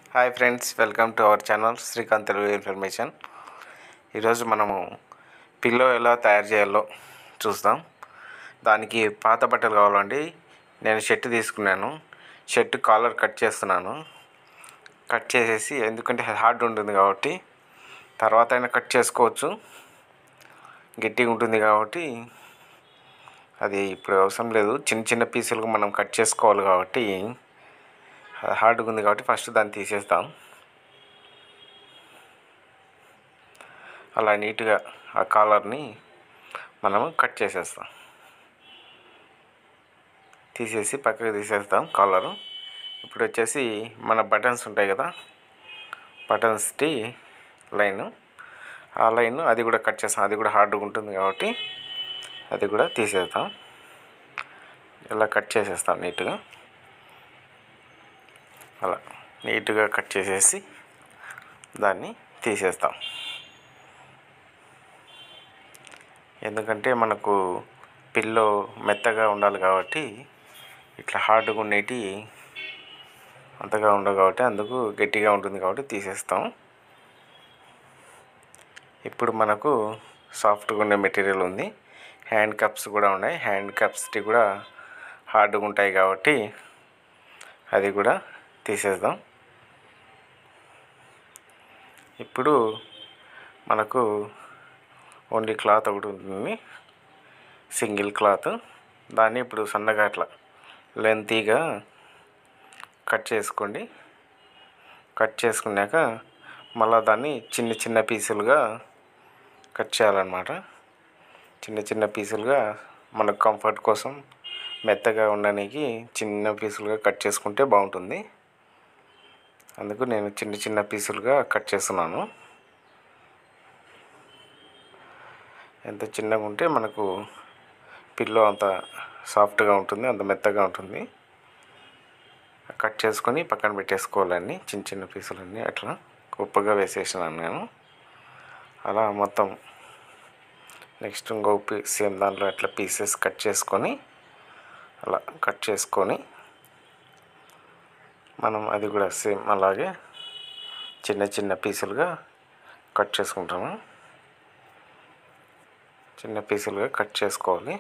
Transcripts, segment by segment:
hi friends welcome to our channel Srikanth Telugu information ఈరోజు మనము pillow ఎలా తయారు చేయాలో చూస్తాం దానికి పాత బట్టలు కావాలండి నేను షర్ట్ తీసుకున్నాను షర్ట్ కాలర్ కట్ చేస్తున్నాను కట్ చేసేసి ఎందుకంటే హార్డ్ ఉంటుంది కాబట్టి తర్వాత అయినా కట్ చేసుకోవచ్చు గట్టిగా ఉంటుంది కాబట్టి అది ఇప్పుడు అవసరం లేదు చిన్న చిన్న పీసులుగా మనం కట్ చేసుకోవాలి కాబట్టి అది హార్డ్గా ఉంది కాబట్టి ఫస్ట్ దాన్ని తీసేస్తాం అలా నీట్గా ఆ కాలర్ని మనము కట్ చేసేస్తాం తీసేసి పక్కకి తీసేస్తాం కాలరు ఇప్పుడు వచ్చేసి మన బటన్స్ ఉంటాయి కదా బటన్స్కి లైన్ ఆ లైన్ అది కూడా కట్ చేస్తాం అది కూడా హార్డ్గా ఉంటుంది కాబట్టి అది కూడా తీసేస్తాం ఇలా కట్ చేసేస్తాం నీట్గా అలా నీట్గా కట్ చేసేసి దాన్ని తీసేస్తాం ఎందుకంటే మనకు పిల్లో మెత్తగా ఉండాలి కాబట్టి ఇట్లా హార్డ్గా ఉండేటి అంతగా ఉండవు కాబట్టి అందుకు గట్టిగా ఉంటుంది కాబట్టి తీసేస్తాం ఇప్పుడు మనకు సాఫ్ట్గా ఉండే మెటీరియల్ ఉంది హ్యాండ్ కప్స్ కూడా ఉన్నాయి హ్యాండ్ కప్స్కి కూడా హార్డ్గా ఉంటాయి కాబట్టి అది కూడా తీసేద్దాం ఇప్పుడు మనకు ఓన్లీ క్లాత్ ఒకటి ఉంటుంది సింగిల్ క్లాత్ దాన్ని ఇప్పుడు సన్నగా అట్లా లెంతీగా కట్ చేసుకోండి కట్ చేసుకున్నాక మళ్ళీ దాన్ని చిన్న చిన్న పీసులుగా కట్ చేయాలన్నమాట చిన్న చిన్న పీసులుగా మన కంఫర్ట్ కోసం మెత్తగా ఉండడానికి చిన్న పీసులుగా కట్ చేసుకుంటే బాగుంటుంది అందుకు నేను చిన్న చిన్న పీసులుగా కట్ చేస్తున్నాను ఎంత చిన్నగా ఉంటే మనకు పిల్లో అంత సాఫ్ట్గా ఉంటుంది అంత మెత్తగా ఉంటుంది కట్ చేసుకొని పక్కన పెట్టేసుకోవాలండి చిన్న చిన్న పీసులన్నీ అట్లా కుప్పగా వేసేసినాను నేను అలా మొత్తం నెక్స్ట్ ఇంకో పీస్ సేమ్ దాంట్లో అట్లా పీసెస్ కట్ చేసుకొని అలా కట్ చేసుకొని మనం అది కూడా సేమ్ అలాగే చిన్న చిన్న పీసులుగా కట్ చేసుకుంటాము చిన్న పీసులుగా కట్ చేసుకోవాలి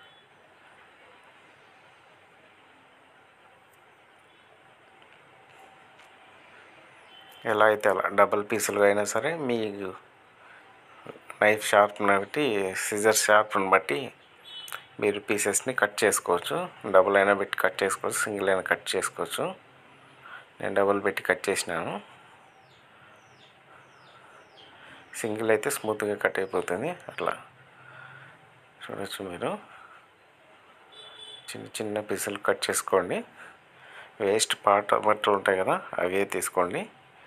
ఎలా అయితే అలా డబల్ పీసులుగా అయినా సరే మీ నైఫ్ షార్ప్ని బట్టి సిజర్ షార్ప్ని బట్టి మీరు పీసెస్ని కట్ చేసుకోవచ్చు డబుల్ అయినా పెట్టి కట్ చేసుకోవచ్చు సింగిల్ అయినా కట్ చేసుకోవచ్చు నేను డబుల్ పెట్టి కట్ చేసినాను సింగిల్ అయితే స్మూత్గా కట్ అయిపోతుంది అట్లా చూడొచ్చు మీరు చిన్న చిన్న పీసులు కట్ చేసుకోండి వేస్ట్ పాట బట్టలు ఉంటాయి కదా అవే తీసుకోండి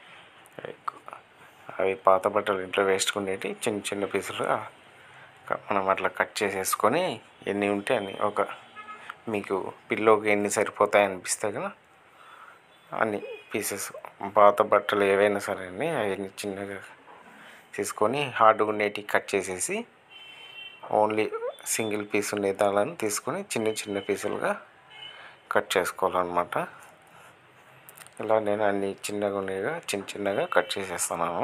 అవి పాత బట్టలు ఇంట్లో వేస్ట్ ఉండేవి చిన్న చిన్న పీసులుగా మనం అట్లా కట్ చేసేసుకొని ఎన్ని ఉంటే అన్ని ఒక మీకు పిల్లోకి ఎన్ని సరిపోతాయి అనిపిస్తే కదా అన్ని పీసెస్ పాత బట్టలు ఏవైనా సరే అండి అవన్నీ చిన్నగా తీసుకొని హార్డ్గా ఉండేటివి కట్ చేసేసి ఓన్లీ సింగిల్ పీస్ ఉండే దానిని తీసుకొని చిన్న చిన్న పీసులుగా కట్ చేసుకోవాలన్నమాట ఇలా నేను అన్ని చిన్నగా ఉండేగా చిన్న చిన్నగా కట్ చేసేస్తున్నాను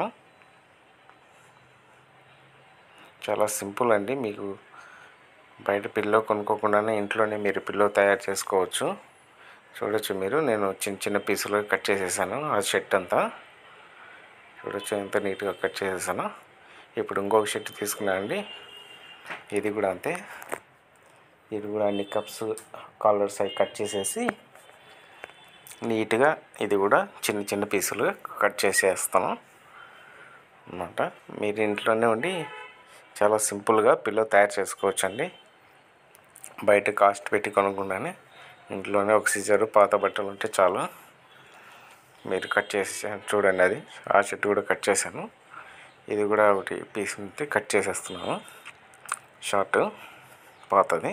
చాలా సింపుల్ అండి మీకు బయట పిల్లో కొనుక్కోకుండానే ఇంట్లోనే మీరు పిల్లో తయారు చేసుకోవచ్చు చూడొచ్చు మీరు నేను చిన్న చిన్న పీసులుగా కట్ చేసేసాను ఆ షర్ట్ అంతా చూడొచ్చు ఎంత నీట్గా కట్ చేసేసాను ఇప్పుడు ఇంకొక షర్ట్ తీసుకున్నా అండి ఇది కూడా అంతే ఇది కూడా అన్ని కప్స్ కాలర్స్ అవి కట్ చేసేసి నీట్గా ఇది కూడా చిన్న చిన్న పీసులుగా కట్ చేసేస్తాను అన్నమాట మీరు ఇంట్లోనే ఉండి చాలా సింపుల్గా పిల్లో తయారు చేసుకోవచ్చు అండి బయట కాస్ట్ పెట్టి కొనకుండానే ఇంట్లోనే ఒక సీజరు పాత బట్టలు ఉంటే చాలు మీరు కట్ చేసి చూడండి అది ఆ చెట్టు కూడా కట్ చేశాను ఇది కూడా ఒకటి పీస్ ఉంటే కట్ చేసేస్తున్నాను షార్ట్ పాతది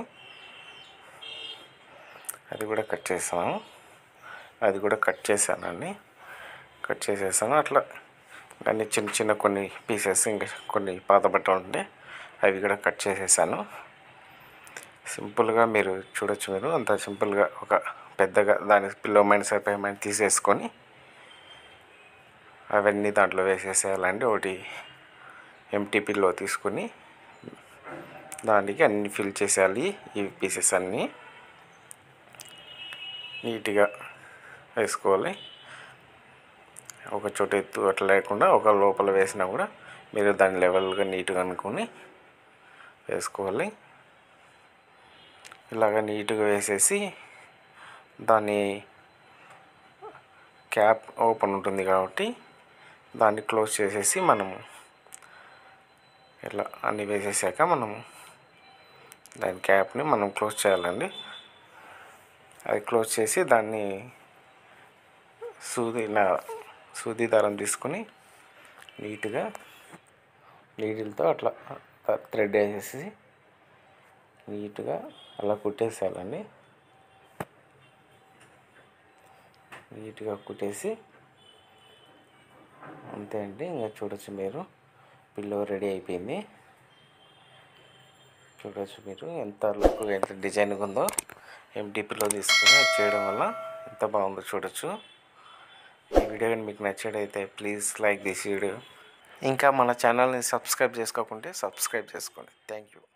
అది కూడా కట్ చేస్తాను అది కూడా కట్ చేశానండి కట్ చేసేసాను అట్లా అన్ని చిన్న చిన్న కొన్ని పీసెస్ ఇంకా కొన్ని పాత బట్టలు ఉంటే అవి కూడా కట్ చేసేసాను సింపుల్గా మీరు చూడొచ్చు మీరు అంత సింపుల్గా ఒక పెద్దగా దాని పిల్లో మైండ్ సరిపోయే మైండ్ తీసేసుకొని అవన్నీ దాంట్లో వేసేసేయాలండి ఒకటి ఎంటీ పిల్లో తీసుకుని దానికి అన్ని ఫిల్ చేసేయాలి ఈ పీసెస్ అన్నీ నీట్గా వేసుకోవాలి ఒక చోట ఎత్తు అట్లా లేకుండా ఒక లోపల వేసినా కూడా మీరు దాని లెవెల్గా నీట్గా అనుకొని వేసుకోవాలి ఇలాగ నీట్గా వేసేసి దాని క్యాప్ ఓపెన్ ఉంటుంది కాబట్టి దాన్ని క్లోజ్ చేసేసి మనము ఇట్లా అన్నీ వేసేసాక మనము దాని క్యాప్ని మనం క్లోజ్ చేయాలండి అది క్లోజ్ చేసి దాన్ని సూది ఇలా సూది దారం తీసుకుని నీట్గా నీడిల్తో అట్లా థ్రెడ్ వేసేసి నీట్గా అలా కుట్టేసేయాలండి నీట్గా కుట్టేసి అంతే అండి ఇంకా చూడొచ్చు మీరు పిల్లో రెడీ అయిపోయింది చూడొచ్చు మీరు ఎంత లుక్ ఎంత డిజైన్గా ఉందో ఎంటీ పిల్లో తీసుకుని అది చేయడం వల్ల ఎంత బాగుందో చూడొచ్చు ఈ వీడియో కానీ మీకు నచ్చేటైతే ప్లీజ్ లైక్ దిస్ వీడియో ఇంకా మన ఛానల్ని సబ్స్క్రైబ్ చేసుకోకుంటే సబ్స్క్రైబ్ చేసుకోండి థ్యాంక్ యూ